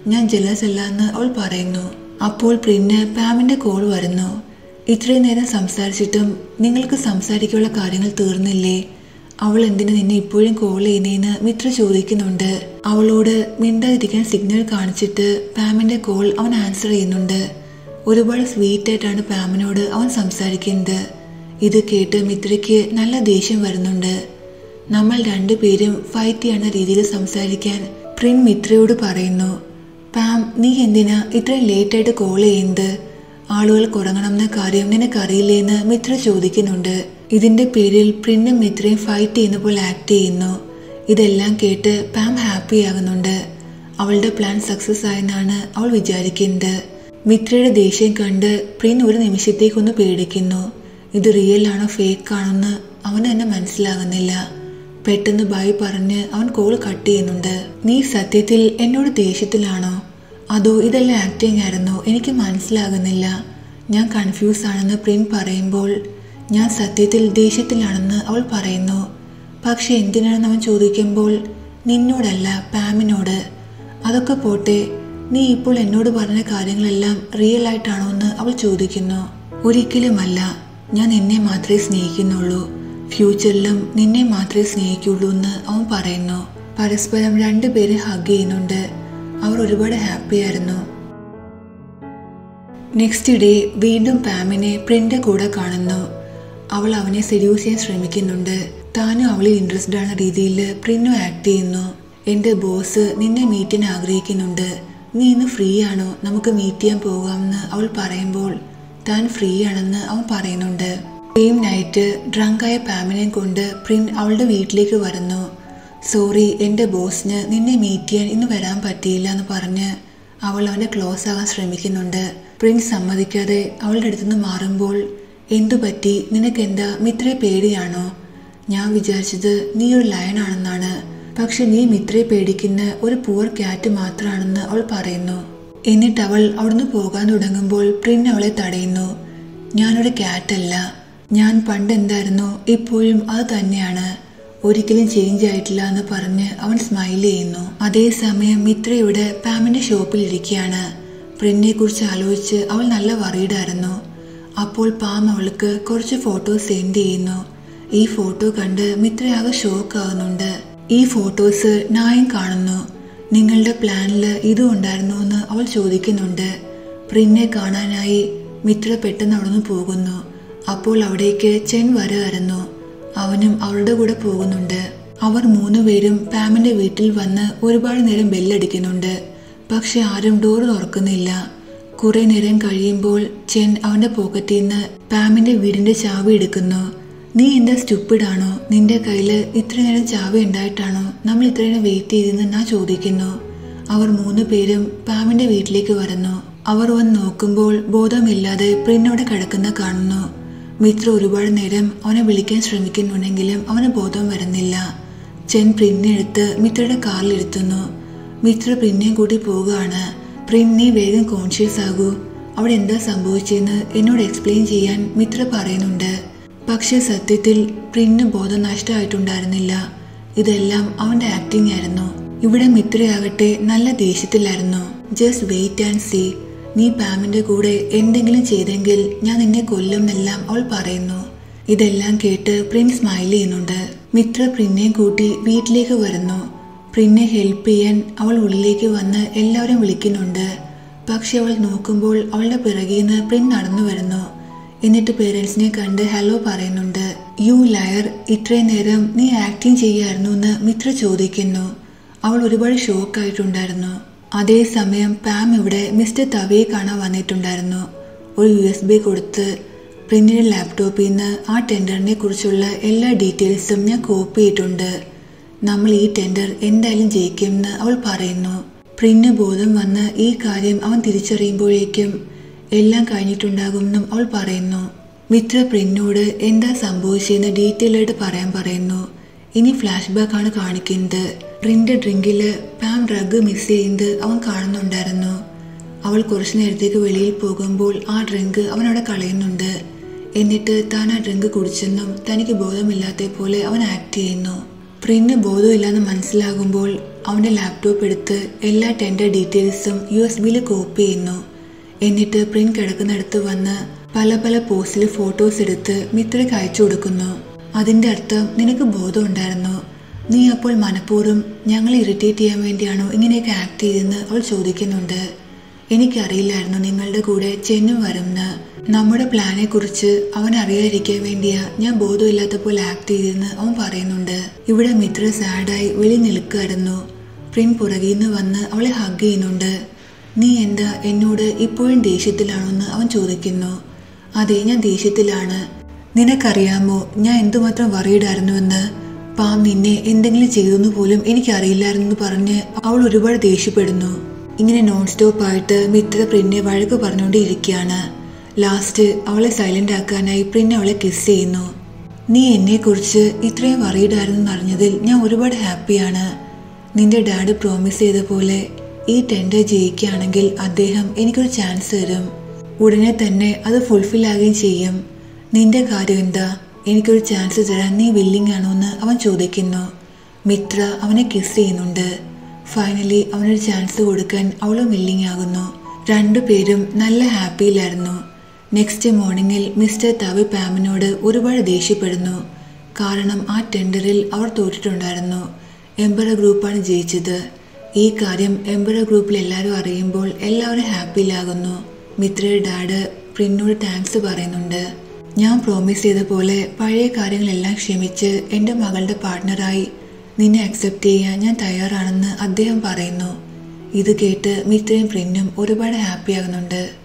ഞാൻ ജലസ് അല്ല എന്ന് അവൾ പറയുന്നു അപ്പോൾ പ്രിന് പാമിന്റെ കോൾ വരുന്നു ഇത്രയും നേരം സംസാരിച്ചിട്ടും നിങ്ങൾക്ക് സംസാരിക്കാനുള്ള കാര്യങ്ങൾ തീർന്നില്ലേ അവൾ എന്തിനു നിന്നെ ഇപ്പോഴും കോൾ ചെയ്യുന്നതെന്ന് മിത്ര ചോദിക്കുന്നുണ്ട് അവളോട് മിണ്ടാതിരിക്കാൻ സിഗ്നൽ കാണിച്ചിട്ട് പാമിന്റെ കോൾ അവൻ ആൻസർ ചെയ്യുന്നുണ്ട് ഒരുപാട് സ്വീറ്റ് ആയിട്ടാണ് പാമിനോട് അവൻ സംസാരിക്കുന്നത് ഇത് കേട്ട് മിത്രയ്ക്ക് നല്ല ദേഷ്യം വരുന്നുണ്ട് നമ്മൾ രണ്ടുപേരും ഫൈറ്റ് ചെയ്യുന്ന രീതിയിൽ സംസാരിക്കാൻ പ്രിൻ മിത്രയോട് പറയുന്നു പാം നീ എന്തിനാ ഇത്രയും ലേറ്റായിട്ട് കോൾ ചെയ്യുന്നത് ആളുകൾ കുറങ്ങണമെന്ന കാര്യം നിനക്കറിയില്ലേന്ന് മിത്ര ചോദിക്കുന്നുണ്ട് ഇതിന്റെ പേരിൽ പ്രിന്നും മിത്രയും ഫൈറ്റ് ചെയ്യുന്ന പോലെ ആക്ട് ചെയ്യുന്നു ഇതെല്ലാം കേട്ട് പാം ഹാപ്പി ആകുന്നുണ്ട് അവളുടെ പ്ലാൻ സക്സസ് ആയെന്നാണ് അവൾ വിചാരിക്കുന്നത് മിത്രയുടെ ദേഷ്യം കണ്ട് പ്രിൻ ഒരു നിമിഷത്തേക്കൊന്ന് പേടിക്കുന്നു ഇത് റിയൽ ആണോ ഫേക്ക് ആണോന്ന് അവന് തന്നെ മനസ്സിലാകുന്നില്ല പെട്ടെന്ന് ബൈ പറഞ്ഞ് അവൻ കോൾ കട്ട് ചെയ്യുന്നുണ്ട് നീ സത്യത്തിൽ എന്നോട് ദേഷ്യത്തിലാണോ അതോ ഇതെല്ലാം ആക്ടിങ് ആയിരുന്നോ എനിക്ക് മനസ്സിലാകുന്നില്ല ഞാൻ കൺഫ്യൂസ് ആണെന്ന് പ്രിൻ പറയുമ്പോൾ ഞാൻ സത്യത്തിൽ ദേഷ്യത്തിലാണെന്ന് അവൾ പറയുന്നു പക്ഷെ എന്തിനാണെന്ന് അവൻ ചോദിക്കുമ്പോൾ നിന്നോടല്ല പാമിനോട് അതൊക്കെ പോട്ടെ നീ ഇപ്പോൾ എന്നോട് പറഞ്ഞ കാര്യങ്ങളെല്ലാം റിയൽ ആയിട്ടാണോ എന്ന് അവൾ ചോദിക്കുന്നു ഒരിക്കലുമല്ല ഞാൻ നിന്നെ മാത്രമേ സ്നേഹിക്കുന്നുള്ളൂ ഫ്യൂച്ചറിലും നിന്നെ മാത്രമേ സ്നേഹിക്കുള്ളൂ എന്ന് അവൻ പറയുന്നു പരസ്പരം രണ്ടുപേരും ഹഗ് ചെയ്യുന്നുണ്ട് അവർ ഒരുപാട് ഹാപ്പി ആയിരുന്നു നെക്സ്റ്റ് ഡേ വീണ്ടും പാമിനെ പ്രിന്റെ കൂടെ കാണുന്നു അവൾ അവനെ സെഡ്യൂസ് ചെയ്യാൻ ശ്രമിക്കുന്നുണ്ട് താനും അവളിൽ ഇൻട്രസ്റ്റഡ് ആയ രീതിയിൽ പ്രിന്നു ആക്ട് ചെയ്യുന്നു എൻ്റെ ബോസ് നിന്നെ മീറ്റ് ചെയ്യാൻ ആഗ്രഹിക്കുന്നുണ്ട് നീ ഇന്ന് ഫ്രീ ആണോ നമുക്ക് മീറ്റ് ചെയ്യാൻ പോകാമെന്ന് അവൾ പറയുമ്പോൾ താൻ ഫ്രീ ആണെന്ന് അവൻ പറയുന്നുണ്ട് സെയിം നൈറ്റ് ഡ്രങ്കായ പാമിനെ കൊണ്ട് പ്രിൻ അവളുടെ വീട്ടിലേക്ക് വരുന്നു സോറി എൻ്റെ ബോസിന് നിന്നെ മീറ്റ് ചെയ്യാൻ ഇന്ന് വരാൻ പറ്റിയില്ല എന്ന് പറഞ്ഞ് അവൾ അവൻ്റെ ക്ലോസ് ആകാൻ ശ്രമിക്കുന്നുണ്ട് പ്രിൻസ് സമ്മതിക്കാതെ അവളുടെ അടുത്തുനിന്ന് മാറുമ്പോൾ എന്തു പറ്റി നിനക്കെന്താ മിത്രയെ പേടിയാണോ ഞാൻ വിചാരിച്ചത് നീ ഒരു ലയൺ ആണെന്നാണ് പക്ഷെ നീ മിത്രയെ പേടിക്കുന്ന ഒരു പൂവർ ക്യാറ്റ് മാത്രമാണെന്ന് അവൾ പറയുന്നു എന്നിട്ട് അവൾ അവിടുന്ന് പോകാൻ തുടങ്ങുമ്പോൾ പ്രിൻ അവളെ തടയുന്നു ഞാനൊരു ക്യാറ്റല്ല ഞാൻ പണ്ട് എന്തായിരുന്നോ ഇപ്പോഴും അത് തന്നെയാണ് ഒരിക്കലും ചേഞ്ച് ആയിട്ടില്ല എന്ന് പറഞ്ഞ് അവൻ സ്മൈൽ ചെയ്യുന്നു അതേസമയം മിത്ര ഇവിടെ പാമിന്റെ ഷോപ്പിൽ ഇരിക്കുകയാണ് പ്രിന്നെ കുറിച്ച് ആലോചിച്ച് അവൾ നല്ല വറീഡായിരുന്നു അപ്പോൾ പാം അവൾക്ക് കുറച്ച് ഫോട്ടോസ് സെൻഡ് ചെയ്യുന്നു ഈ ഫോട്ടോ കണ്ട് മിത്ര ആകെ ഷോക്ക് ആകുന്നുണ്ട് ഈ ഫോട്ടോസ് നായും കാണുന്നു നിങ്ങളുടെ പ്ലാനിൽ ഇതും ഉണ്ടായിരുന്നു എന്ന് അവൾ ചോദിക്കുന്നുണ്ട് പ്രിന്നെ കാണാനായി മിത്ര പെട്ടെന്ന് അവിടുന്ന് പോകുന്നു അപ്പോൾ അവിടേക്ക് ചെൻ വരായിരുന്നു അവനും അവളുടെ കൂടെ പോകുന്നുണ്ട് അവർ മൂന്നുപേരും പാമിന്റെ വീട്ടിൽ വന്ന് ഒരുപാട് നേരം ബെല്ലടിക്കുന്നുണ്ട് പക്ഷെ ആരും ഡോർ തുറക്കുന്നില്ല കുറെ നേരം കഴിയുമ്പോൾ ചെൻ അവന്റെ പോക്കറ്റിൽ നിന്ന് പാമിന്റെ വീടിന്റെ ചാവി എടുക്കുന്നു നീ എന്താ സ്റ്റുപ്പിഡാണോ നിന്റെ കയ്യില് ഇത്ര നേരം ചാവി ഉണ്ടായിട്ടാണോ നമ്മൾ ഇത്ര നേരം വെയിറ്റ് ചെയ്തെന്ന് ഞാൻ ചോദിക്കുന്നു അവർ മൂന്ന് പേരും പാമിന്റെ വീട്ടിലേക്ക് വരുന്നു അവർ വന്ന് നോക്കുമ്പോൾ ബോധമില്ലാതെ പ്രിന്നോടെ കിടക്കുന്ന കാണുന്നു മിത്ര ഒരുപാട് നേരം അവനെ വിളിക്കാൻ ശ്രമിക്കുന്നുണ്ടെങ്കിലും അവന് ബോധം വരുന്നില്ല ചെൻ പ്രിന്നെ എടുത്ത് മിത്രയുടെ കാറിലിരുത്തുന്നു മിത്ര പ്രിന്നെയും കൂട്ടി പോവുകയാണ് പ്രിൻ നീ വേഗം കോൺഷ്യസ് ആകൂ അവിടെ എന്താ സംഭവിച്ചതെന്ന് എന്നോട് എക്സ്പ്ലെയിൻ ചെയ്യാൻ മിത്ര പറയുന്നുണ്ട് പക്ഷെ സത്യത്തിൽ പ്രിന് ബോധം നഷ്ടമായിട്ടുണ്ടായിരുന്നില്ല ഇതെല്ലാം അവന്റെ ആക്ടിംഗ് ആയിരുന്നു ഇവിടെ മിത്രയാകട്ടെ നല്ല ദേഷ്യത്തിലായിരുന്നു ജസ്റ്റ് വെയിറ്റ് ആൻഡ് സീ നീ പാമിന്റെ കൂടെ എന്തെങ്കിലും ചെയ്തെങ്കിൽ ഞാൻ നിന്നെ കൊല്ലും എന്നെല്ലാം അവൾ പറയുന്നു ഇതെല്ലാം കേട്ട് പ്രിൻ സ്മൈൽ ചെയ്യുന്നുണ്ട് മിത്ര പ്രിന്നെയും കൂട്ടി വീട്ടിലേക്ക് വരുന്നു പ്രിന്നെ ഹെൽപ്പ് ചെയ്യാൻ അവൾ ഉള്ളിലേക്ക് വന്ന് എല്ലാവരും വിളിക്കുന്നുണ്ട് പക്ഷെ അവൾ നോക്കുമ്പോൾ അവളുടെ പിറകിൽ നിന്ന് പ്രിൻ നടന്നു വരുന്നു എന്നിട്ട് പേരൻസിനെ കണ്ട് ഹലോ പറയുന്നുണ്ട് യു ലയർ ഇത്രയും നേരം നീ ആക്ടിങ് ചെയ്യായിരുന്നു എന്ന് മിത്ര ചോദിക്കുന്നു അവൾ ഒരുപാട് ഷോക്കായിട്ടുണ്ടായിരുന്നു അതേസമയം പാം ഇവിടെ മിസ്റ്റർ തവയെ കാണാൻ വന്നിട്ടുണ്ടായിരുന്നു ഒരു യു എസ് ബി കൊടുത്ത് പ്രിന്റിന്റെ ലാപ്ടോപ്പിൽ നിന്ന് ആ ടെൻഡറിനെ കുറിച്ചുള്ള എല്ലാ ഡീറ്റെയിൽസും ഞാൻ കോപ്പി ചെയ്തിട്ടുണ്ട് നമ്മൾ ഈ ടെൻഡർ എന്തായാലും ജയിക്കുമെന്ന് അവൾ പറയുന്നു പ്രിന് ബോധം വന്ന് ഈ കാര്യം അവൻ തിരിച്ചറിയുമ്പോഴേക്കും എല്ലാം കഴിഞ്ഞിട്ടുണ്ടാകുമെന്നും അവൾ പറയുന്നു മിത്ര പ്രിന്നോട് എന്താ സംഭവിച്ചതെന്ന് ഡീറ്റെയിൽ ആയിട്ട് പറയാൻ പറയുന്നു ഇനി ഫ്ലാഷ് ബാക്ക് ആണ് കാണിക്കുന്നത് പ്രിന്റെ ഡ്രിങ്കില് പാം ഡ്രഗ് മിസ് ചെയ്യുന്നത് അവൻ കാണുന്നുണ്ടായിരുന്നു അവൾ കുറച്ചു നേരത്തേക്ക് വെളിയിൽ പോകുമ്പോൾ ആ ഡ്രിങ്ക് അവൻ അവിടെ കളയുന്നുണ്ട് എന്നിട്ട് താൻ ആ ഡ്രിങ്ക് കുടിച്ചെന്നും തനിക്ക് ബോധമില്ലാത്ത പോലെ അവൻ ആക്ട് ചെയ്യുന്നു പ്രിന് ബോധമില്ലെന്ന് മനസ്സിലാകുമ്പോൾ അവൻ്റെ ലാപ്ടോപ്പ് എടുത്ത് എല്ലാ ടെൻഡർ ഡീറ്റെയിൽസും യു എസ് ബിയിൽ കോപ്പി ചെയ്യുന്നു എന്നിട്ട് പ്രിന്റ് കിടക്കുന്നിടത്ത് വന്ന് പല പല പോസ്റ്റിൽ ഫോട്ടോസ് എടുത്ത് മിത്രയ്ക്ക് അയച്ചു കൊടുക്കുന്നു അതിൻ്റെ അർത്ഥം നിനക്ക് ബോധം ഉണ്ടായിരുന്നു നീ അപ്പോൾ മനഃപൂർവ്വം ഞങ്ങളെ ഇറിറ്റേറ്റ് ചെയ്യാൻ വേണ്ടിയാണോ ഇങ്ങനെയൊക്കെ ആക്ട് ചെയ്തെന്ന് അവൾ ചോദിക്കുന്നുണ്ട് എനിക്കറിയില്ലായിരുന്നു നിങ്ങളുടെ കൂടെ ചെന്നു വരുമെന്ന് നമ്മുടെ പ്ലാനെ കുറിച്ച് അവൻ അറിയാതിരിക്കാൻ വേണ്ടിയാ ഞാൻ ബോധമില്ലാത്ത പോലെ ആക്ട് ചെയ്തെന്ന് അവൻ പറയുന്നുണ്ട് ഇവിടെ മിത്ര സാഡായി വെളി നിൽക്കായിരുന്നു പ്രിൻ പുറകിന്ന് വന്ന് അവളെ ഹഗ് ചെയ്യുന്നുണ്ട് നീ എന്താ എന്നോട് ഇപ്പോഴും ദേഷ്യത്തിലാണോന്ന് അവൻ ചോദിക്കുന്നു അതെ ഞാൻ ദേഷ്യത്തിലാണ് നിനക്കറിയാമോ ഞാൻ എന്തുമാത്രം വറീഡായിരുന്നുവെന്ന് പാം നിന്നെ എന്തെങ്കിലും ചെയ്തെന്ന് പോലും എനിക്കറിയില്ലായിരുന്നു പറഞ്ഞ് അവൾ ഒരുപാട് ദേഷ്യപ്പെടുന്നു ഇങ്ങനെ നോൺ സ്റ്റോപ്പ് ആയിട്ട് മിത്ര പ്രിന്നെ വഴക്ക് പറഞ്ഞുകൊണ്ടിരിക്കുകയാണ് ലാസ്റ്റ് അവളെ സൈലന്റ് ആക്കാനായി പ്രിന്നെ അവളെ കിസ് ചെയ്യുന്നു നീ എന്നെക്കുറിച്ച് ഇത്രയും വറീഡായിരുന്നു അറിഞ്ഞതിൽ ഞാൻ ഒരുപാട് ഹാപ്പിയാണ് നിന്റെ ഡാഡ് പ്രോമിസ് ചെയ്ത പോലെ ഈ ടെൻഡർ ജയിക്കുകയാണെങ്കിൽ അദ്ദേഹം എനിക്കൊരു ചാൻസ് തരും ഉടനെ തന്നെ അത് ഫുൾഫിൽ ആകുകയും ചെയ്യും നിന്റെ കാര്യം എന്താ എനിക്കൊരു ചാൻസ് തരാൻ നീ വില്ലിംഗ് ആണോ എന്ന് അവൻ ചോദിക്കുന്നു മിത്ര അവനെ കിസ് ചെയ്യുന്നുണ്ട് ഫൈനലി അവനൊരു ചാൻസ് കൊടുക്കാൻ അവളും വില്ലിംഗ് ആകുന്നു രണ്ടുപേരും നല്ല ഹാപ്പിയിലായിരുന്നു നെക്സ്റ്റ് മോർണിംഗിൽ മിസ്റ്റർ തവി പാമിനോട് ഒരുപാട് ദേഷ്യപ്പെടുന്നു കാരണം ആ ടെൻഡറിൽ അവർ തോറ്റിട്ടുണ്ടായിരുന്നു എംബറ ഗ്രൂപ്പാണ് ജയിച്ചത് ഈ കാര്യം എംബറ ഗ്രൂപ്പിൽ എല്ലാവരും അറിയുമ്പോൾ എല്ലാവരും ഹാപ്പിയിലാകുന്നു മിത്രയുടെ ഡാഡ് പ്രിന്നോട് താങ്ക്സ് പറയുന്നുണ്ട് ഞാൻ പ്രോമിസ് ചെയ്ത പോലെ പഴയ കാര്യങ്ങളെല്ലാം ക്ഷമിച്ച് എൻ്റെ മകളുടെ പാർട്ട്ണറായി നിന്നെ അക്സെപ്റ്റ് ചെയ്യാൻ ഞാൻ തയ്യാറാണെന്ന് അദ്ദേഹം പറയുന്നു ഇത് കേട്ട് മിത്രയും പ്രിന്നും ഒരുപാട് ഹാപ്പിയാകുന്നുണ്ട്